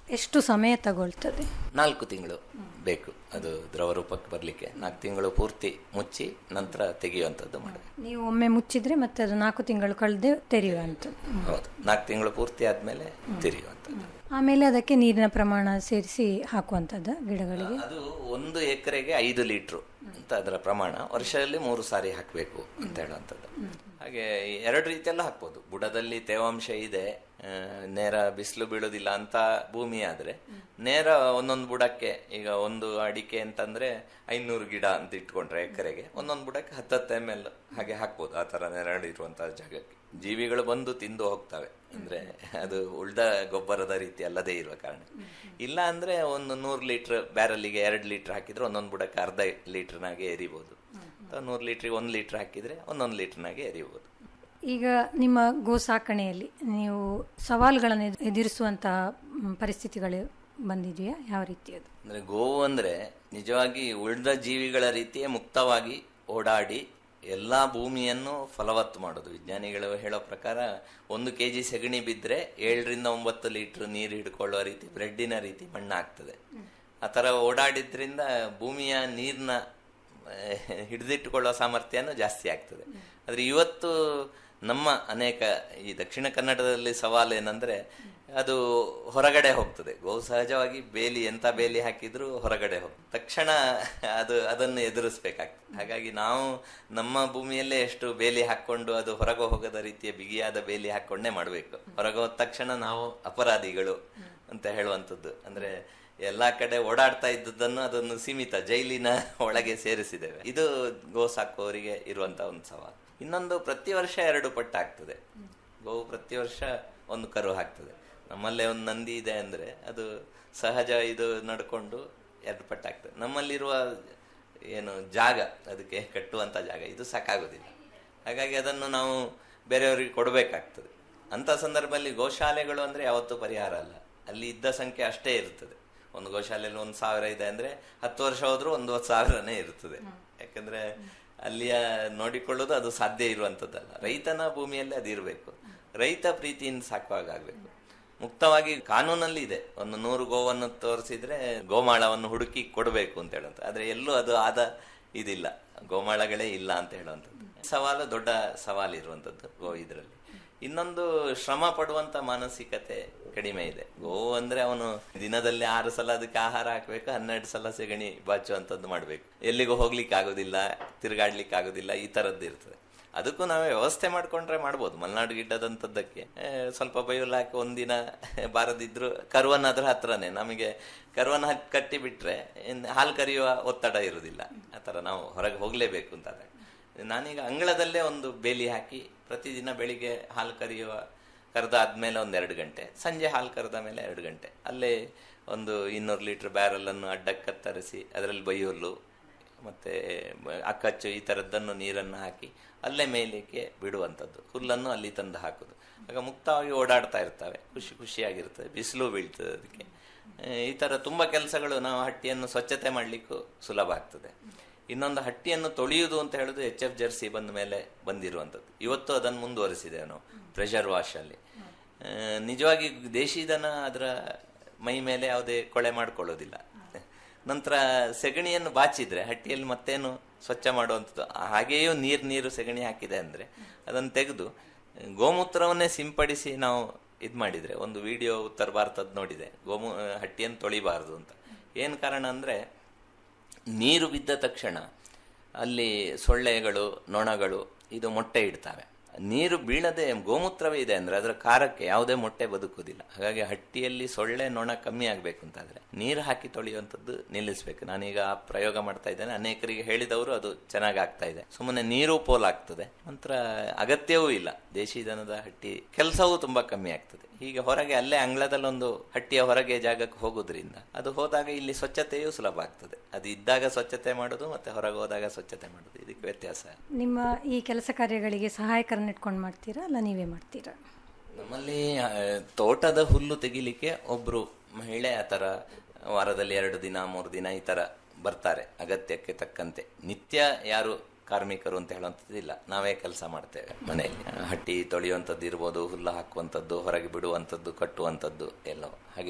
ಎಷ್ಟು ಸಮಯ ತಗೊಳ್ತದೆ ನಾಲ್ಕು ತಿಂಗಳು ಬೇಕು ಅದು ದ್ರವ ರೂಪಕ್ಕೆ ಬರಲಿಕ್ಕೆ ನಾಲ್ಕು ತಿಂಗಳು ಪೂರ್ತಿ ಮುಚ್ಚಿ ನಂತರ ತೆಗೆಯುವಂಥದ್ದು ಮಾಡಬೇಕು ನೀವು ಒಮ್ಮೆ ಮುಚ್ಚಿದ್ರೆ ಮತ್ತೆ ಅದು ನಾಲ್ಕು ತಿಂಗಳು ಕಳೆದು ತೆರೆಯುವಂಥದ್ದು ಹೌದು ನಾಲ್ಕು ತಿಂಗಳು ಪೂರ್ತಿ ಆದಮೇಲೆ ತೆರೆಯುವಂಥದ್ದು ಆಮೇಲೆ ಅದಕ್ಕೆ ನೀರಿನ ಪ್ರಮಾಣ ಸೇರಿಸಿ ಹಾಕುವಂಥದ್ದು ಗಿಡಗಳಿಗೆ ಅದು ಒಂದು ಎಕರೆಗೆ ಐದು ಲೀಟ್ರು ಅಂತ ಅದರ ಪ್ರಮಾಣ ವರ್ಷದಲ್ಲಿ ಮೂರು ಸಾರಿ ಹಾಕಬೇಕು ಅಂತ ಹೇಳುವಂಥದ್ದು ಹಾಗೆ ಎರಡು ರೀತಿಯಲ್ಲ ಹಾಕ್ಬೋದು ಬುಡದಲ್ಲಿ ತೇವಾಂಶ ಇದೆ ಆ, ನೇರ ಬಿಸಿಲು ಬೀಳೋದಿಲ್ಲ ಅಂತ ಭೂಮಿ ಆದ್ರೆ ನೇರ ಒಂದೊಂದು ಬುಡಕ್ಕೆ ಈಗ ಒಂದು ಅಡಿಕೆ ಅಂತಂದ್ರೆ ಐನೂರು ಗಿಡ ಅಂತ ಇಟ್ಕೊಂಡ್ರೆ ಎಕರೆಗೆ ಒಂದೊಂದು ಬುಡಕ್ಕೆ ಹತ್ತತ್ತು ಎಮ್ ಎಲ್ ಹಾಗೆ ಹಾಕ್ಬೋದು ಆ ಥರ ನೆರಳಿರುವಂತಹ ಜಾಗಕ್ಕೆ ಜೀವಿಗಳು ಬಂದು ತಿಂದು ಹೋಗ್ತವೆ ಅಂದ್ರೆ ಅದು ಉಳ್ದ ಗೊಬ್ಬರದ ರೀತಿ ಅಲ್ಲದೇ ಇರುವ ಕಾರಣ ಇಲ್ಲ ಅಂದ್ರೆ ಒಂದು ನೂರು ಲೀಟರ್ ಬ್ಯಾರಲ್ಲಿಗೆ ಎರಡು ಲೀಟರ್ ಹಾಕಿದ್ರೆ ಒಂದೊಂದು ಬುಡಕ್ಕೆ ಅರ್ಧ ಲೀಟರ್ನಾಗೆ ಎರಿಬೋದು ಅಥವಾ ನೂರು ಲೀಟ್ರಿಗೆ ಒಂದು ಲೀಟರ್ ಹಾಕಿದ್ರೆ ಒಂದೊಂದು ಲೀಟರ್ನಾಗೆ ಎರಿಬೋದು ಈಗ ನಿಮ್ಮ ಗೋ ಸಾಕಣೆಯಲ್ಲಿ ನೀವು ಸವಾಲುಗಳನ್ನು ಎದು- ಎದುರಿಸುವಂತಹ ಮ್, ಪರಿಸ್ಥಿತಿಗಳು ಬಂದಿದೆಯಾ ಯಾವ ರೀತಿ ಅದು ಅಂದ್ರೆ ಗೋವು ಅಂದ್ರೆ ನಿಜವಾಗಿ ಉಳಿದ ಜೀವಿಗಳ ರೀತಿಯೇ ಮುಕ್ತವಾಗಿ ಓಡಾಡಿ ಎಲ್ಲಾ ಭೂಮಿಯನ್ನು ಫಲವತ್ತು ಮಾಡೋದು ವಿಜ್ಞಾನಿಗಳು ಹೇಳೋ ಪ್ರಕಾರ ಒಂದು ಕೆ ಜಿ ಸೆಗಣಿ ಬಿದ್ದರೆ ಏಳರಿಂದ ಒಂಬತ್ತು ಲೀಟರ್ ನೀರು ಹಿಡ್ಕೊಳ್ಳೋ ರೀತಿ ಬ್ರೆಡ್ಡಿನ ರೀತಿ ಮಣ್ಣಾಗ್ತದೆ ಆ ಥರ ಓಡಾಡಿದ್ರಿಂದ ಭೂಮಿಯ ನೀರಿನ ಹಿಡಿದಿಟ್ಟುಕೊಳ್ಳೋ ಸಾಮರ್ಥ್ಯನೂ ಜಾಸ್ತಿ ಆಗ್ತದೆ ಆದರೆ ಇವತ್ತು ನಮ್ಮ ಅನೇಕ ಈ ದಕ್ಷಿಣ ಕನ್ನಡದಲ್ಲಿ ಸವಾಲು ಏನಂದ್ರೆ ಅದು ಹೊರಗಡೆ ಹೋಗ್ತದೆ ಗೋ ಸಹಜವಾಗಿ ಬೇಲಿ ಎಂತ ಬೇಲಿ ಹಾಕಿದ್ರು ಹೊರಗಡೆ ಹೋಗ್ತದೆ ತಕ್ಷಣ ಅದು ಅದನ್ನು ಎದುರಿಸ್ಬೇಕಾಗ್ತದೆ ಹಾಗಾಗಿ ನಾವು ನಮ್ಮ ಭೂಮಿಯಲ್ಲೇ ಎಷ್ಟು ಬೇಲಿ ಹಾಕೊಂಡು ಅದು ಹೊರಗೆ ಹೋಗದ ರೀತಿಯ ಬಿಗಿಯಾದ ಬೇಲಿ ಹಾಕೊಂಡೇ ಮಾಡಬೇಕು ಹೊರಗೆ ಹೋದ ತಕ್ಷಣ ನಾವು ಅಪರಾಧಿಗಳು ಅಂತ ಹೇಳುವಂಥದ್ದು ಅಂದ್ರೆ ಎಲ್ಲಾ ಕಡೆ ಓಡಾಡ್ತಾ ಇದ್ದದ್ದನ್ನು ಅದನ್ನು ಸೀಮಿತ ಜೈಲಿನ ಒಳಗೆ ಸೇರಿಸಿದ್ದೇವೆ ಇದು ಗೋ ಸಾಕುವವರಿಗೆ ಇರುವಂತ ಒಂದು ಸವಾಲು ಇನ್ನೊಂದು ಪ್ರತಿ ವರ್ಷ ಎರಡು ಪಟ್ಟು ಆಗ್ತದೆ ಗೋವು ಪ್ರತಿ ವರ್ಷ ಒಂದು ಕರು ಹಾಕ್ತದೆ ನಮ್ಮಲ್ಲೇ ಒಂದು ನಂದಿ ಇದೆ ಅಂದ್ರೆ ಅದು ಸಹಜ ಇದು ನಡ್ಕೊಂಡು ಎರಡು ಪಟ್ಟು ಆಗ್ತದೆ ನಮ್ಮಲ್ಲಿರುವ ಏನು ಜಾಗ ಅದಕ್ಕೆ ಕಟ್ಟುವಂತ ಜಾಗ ಇದು ಸಾಕಾಗೋದಿಲ್ಲ ಹಾಗಾಗಿ ಅದನ್ನು ನಾವು ಬೇರೆಯವರಿಗೆ ಕೊಡಬೇಕಾಗ್ತದೆ ಅಂತ ಸಂದರ್ಭದಲ್ಲಿ ಗೋಶಾಲೆಗಳು ಅಂದ್ರೆ ಯಾವತ್ತೂ ಪರಿಹಾರ ಅಲ್ಲ ಅಲ್ಲಿ ಇದ್ದ ಸಂಖ್ಯೆ ಅಷ್ಟೇ ಇರ್ತದೆ ಒಂದು ಗೋಶಾಲೆಯಲ್ಲಿ ಒಂದು ಸಾವಿರ ಇದೆ ಅಂದ್ರೆ ಹತ್ತು ವರ್ಷ ಹೋದ್ರೂ ಒಂದು ಸಾವಿರನೇ ಇರ್ತದೆ ಯಾಕಂದ್ರೆ ಅಲ್ಲಿಯ ನೋಡಿಕೊಳ್ಳೋದು ಅದು ಸಾಧ್ಯ ಇರುವಂತದ್ದಲ್ಲ ರೈತನ ಭೂಮಿಯಲ್ಲಿ ಅದು ಇರಬೇಕು ರೈತ ಪ್ರೀತಿಯಿಂದ ಸಾಕುವಾಗ ಆಗ್ಬೇಕು ಮುಕ್ತವಾಗಿ ಕಾನೂನಲ್ಲಿ ಇದೆ ಒಂದು ನೂರು ಗೋವನ್ನು ತೋರಿಸಿದ್ರೆ ಗೋಮಾಳವನ್ನು ಹುಡುಕಿ ಕೊಡಬೇಕು ಅಂತ ಹೇಳುವಂತ ಆದ್ರೆ ಎಲ್ಲೂ ಅದು ಆದ ಇದಿಲ್ಲ ಗೋಮಾಳಗಳೇ ಇಲ್ಲ ಅಂತ ಹೇಳುವಂಥದ್ದು ಸವಾಲು ದೊಡ್ಡ ಸವಾಲು ಇರುವಂತದ್ದು ಗೋ ಇದರಲ್ಲಿ ಇನ್ನೊಂದು ಶ್ರಮ ಪಡುವಂತ ಮಾನಸಿಕತೆ ಕಡಿಮೆ ಇದೆ ಗೋವು ಅಂದ್ರೆ ಅವನು ದಿನದಲ್ಲಿ ಆರು ಸಲ ಅದಕ್ಕೆ ಆಹಾರ ಹಾಕ್ಬೇಕು ಹನ್ನೆರಡು ಸಲ ಸೆಗಣಿ ಬಾಚುವಂಥದ್ದು ಮಾಡ್ಬೇಕು ಎಲ್ಲಿಗೂ ಹೋಗ್ಲಿಕ್ಕೆ ಆಗೋದಿಲ್ಲ ತಿರುಗಾಡ್ಲಿಕ್ಕೆ ಆಗೋದಿಲ್ಲ ಈ ತರದ್ದು ಇರ್ತದೆ ಅದಕ್ಕೂ ನಾವು ವ್ಯವಸ್ಥೆ ಮಾಡ್ಕೊಂಡ್ರೆ ಮಾಡ್ಬೋದು ಮಲೆನಾಡು ಗಿಡ್ಡದಂಥದ್ದಕ್ಕೆ ಆ, ಸ್ವಲ್ಪ ಬೈಯುಲ್ ಹಾಕಿ ಒಂದಿನ ಬಾರದಿದ್ರು ಕರುವನ್ನ ಅದ್ರ ಹತ್ರನೇ ನಮಗೆ ಕರುವನ್ನ ಹಾಕಿ ಕಟ್ಟಿ ಬಿಟ್ರೆ ಇನ್ ಹಾಲು ಕರೆಯುವ ಒತ್ತಡ ಇರುವುದಿಲ್ಲ ಆ ಥರ ನಾವು ಹೊರಗೆ ಹೋಗ್ಲೇಬೇಕು ಅಂತ ಆದಾಗ. ನಾನೀಗ ಅಂಗಳದಲ್ಲೇ ಒಂದು ಬೇಲಿ ಹಾಕಿ ಪ್ರತಿದಿನ ಬೆಳಿಗ್ಗೆ ಹಾಲು ಕರೆಯುವ ಕರೆದಾದ್ಮೇಲೆ ಒಂದು ಎರಡು ಗಂಟೆ ಸಂಜೆ ಹಾಲು ಕರೆದ ಮೇಲೆ ಎರಡು ಗಂಟೆ ಅಲ್ಲೇ ಒಂದು ಇನ್ನೂರು ಲೀಟರ್ ಬ್ಯಾರಲನ್ನು ಅಡ್ಡಕ್ಕೆ ಕತ್ತರಿಸಿ ಅದರಲ್ಲಿ ಬೈಯುಲ್ಲು ಮತ್ತೆ ಬ- ಅಕ್ಕಚ್ಚು ಈ ಥರದ್ದನ್ನು ನೀರನ್ನು ಹಾಕಿ ಅಲ್ಲೇ ಮೇಯಲಿಕ್ಕೆ ಬಿಡುವಂಥದ್ದು ಹುಲ್ಲನ್ನು ಅಲ್ಲಿ ತಂದು ಹಾಕೋದು ಆಗ ಮುಕ್ತವಾಗಿ ಓಡಾಡ್ತಾ ಇರ್ತವೆ ಖುಷಿ ಖುಷಿಯಾಗಿರ್ತದೆ ಬಿಸಿಲು ಬೀಳ್ತದೆ ಅದಕ್ಕೆ ಆ, ಈ ಥರ ತುಂಬ ಕೆಲಸಗಳು ನಾವು ಹಟ್ಟಿಯನ್ನು ಸ್ವಚ್ಛತೆ ಮಾಡಲಿಕ್ಕೂ ಸುಲಭ ಆಗ್ತದೆ ಇನ್ನೊಂದು ಹಟ್ಟಿಯನ್ನು ತೊಳೆಯುವುದು ಅಂತ ಹೇಳೋದು ಎಚ್ ಎಫ್ ಜರ್ಸಿ ಬಂದ ಮೇಲೆ ಬಂದಿರುವಂಥದ್ದು ಇವತ್ತು ಅದನ್ನು ಮುಂದುವರಿಸಿದ್ದೇವೆ ನಾವು ಪ್ರೆಷರ್ ವಾಶಲ್ಲಿ ಆ, ನಿಜವಾಗಿ ದೇಶಿ ದನ ಅದರ ಮೈ ಮೇಲೆ ಯಾವುದೇ ಕೊಳೆ ಮಾಡ್ಕೊಳ್ಳೋದಿಲ್ಲ ನಂತರ ಸೆಗಣಿಯನ್ನು ಬಾಚಿದ್ರೆ ಹಟ್ಟಿಯಲ್ಲಿ ಮತ್ತೇನು ಸ್ವಚ್ಛ ಮಾಡುವಂಥದ್ದು ಹಾಗೆಯೂ ನೀರು ನೀರು ಸೆಗಣಿ ಹಾಕಿದೆ ಅಂದ್ರೆ ಅದನ್ನು ತೆಗೆದು ಗೋಮೂತ್ರವನ್ನೇ ಸಿಂಪಡಿಸಿ ನಾವು ಇದು ಮಾಡಿದ್ರೆ ಒಂದು ವಿಡಿಯೋ ಉತ್ತರ ಭಾರತದ ನೋಡಿದೆ ಗೋಮೂ ಹಟ್ಟಿಯನ್ನು ತೊಳಿಬಾರದು ಅಂತ ಏನು ಕಾರಣ ಅಂದ್ರೆ ನೀರು ಬಿದ್ದ ತಕ್ಷಣ ಅಲ್ಲಿ ಸೊಳ್ಳೆಗಳು ನೊಣಗಳು ಇದು ಮೊಟ್ಟೆ ಇಡ್ತವೆ ನೀರು ಬೀಳದೆ ಗೋಮೂತ್ರವೇ ಇದೆ ಅಂದ್ರೆ ಅದರ ಖಾರಕ್ಕೆ ಯಾವುದೇ ಮೊಟ್ಟೆ ಬದುಕುವುದಿಲ್ಲ ಹಾಗಾಗಿ ಹಟ್ಟಿಯಲ್ಲಿ ಸೊಳ್ಳೆ ನೊಣ ಕಮ್ಮಿ ಆಗ್ಬೇಕು ಅಂತಾದ್ರೆ ನೀರು ಹಾಕಿ ತೊಳೆಯುವಂಥದ್ದು ನಿಲ್ಲಿಸ್ಬೇಕು ನಾನೀಗ ಆ ಪ್ರಯೋಗ ಮಾಡ್ತಾ ಇದ್ದೇನೆ ಅನೇಕರಿಗೆ ಹೇಳಿದವರು ಅದು ಚೆನ್ನಾಗಿ ಆಗ್ತಾ ಇದೆ ಸುಮ್ಮನೆ ನೀರು ಪೋಲಾಗ್ತದೆ ನಂತರ ಅಗತ್ಯವೂ ಇಲ್ಲ ದೇಶಿ ದನದ ಹಟ್ಟಿ ಕೆಲಸವೂ ತುಂಬಾ ಕಮ್ಮಿ ಆಗ್ತದೆ ಹೀಗೆ ಹೊರಗೆ ಅಲ್ಲೇ ಅಂಗಳದಲ್ಲೊಂದು ಹಟ್ಟಿಯ ಹೊರಗೆ ಜಾಗಕ್ಕೆ ಹೋಗೋದ್ರಿಂದ ಅದು ಹೋದಾಗ ಇಲ್ಲಿ ಸ್ವಚ್ಛತೆಯೂ ಸುಲಭ ಆಗ್ತದೆ ಅದು ಇದ್ದಾಗ ಸ್ವಚ್ಛತೆ ಮಾಡೋದು ಮತ್ತೆ ಹೊರಗೆ ಹೋದಾಗ ಸ್ವಚ್ಛತೆ ಮಾಡೋದು ಇದಕ್ಕೆ ವ್ಯತ್ಯಾಸ ನಿಮ್ಮ ಈ ಕೆಲಸ ಕಾರ್ಯಗಳಿಗೆ ಸಹಾಯಕರನ್ನ ಇಟ್ಕೊಂಡು ಮಾಡ್ತೀರಾ ಅಲ್ಲ ನೀವೇ ಮಾಡ್ತೀರಾ ನಮ್ಮಲ್ಲಿ ಆ, ತೋಟದ ಹುಲ್ಲು ತೆಗಿಲಿಕ್ಕೆ ಒಬ್ರು ಮಹಿಳೆ ಆ ಥರ ವಾರದಲ್ಲಿ ಎರಡು ದಿನ ಮೂರು ದಿನ ಈ ಥರ ಬರ್ತಾರೆ ಅಗತ್ಯಕ್ಕೆ ತಕ್ಕಂತೆ ನಿತ್ಯ ಯಾರು ಕಾರ್ಮಿಕರು ಅಂತ ಹೇಳುವಂಥದ್ದು ಇಲ್ಲ ನಾವೇ ಕೆಲಸ ಮಾಡ್ತೇವೆ ಮನೆಯಲ್ಲಿ ಹಟ್ಟಿ ತೊಳೆಯುವಂಥದ್ದು ಇರ್ಬೋದು ಹುಲ್ಲು ಹಾಕುವಂಥದ್ದು ಹೊರಗೆ ಬಿಡುವಂಥದ್ದು ಕಟ್ಟುವಂಥದ್ದು ಎಲ್ಲವೂ ಹಾಗೆ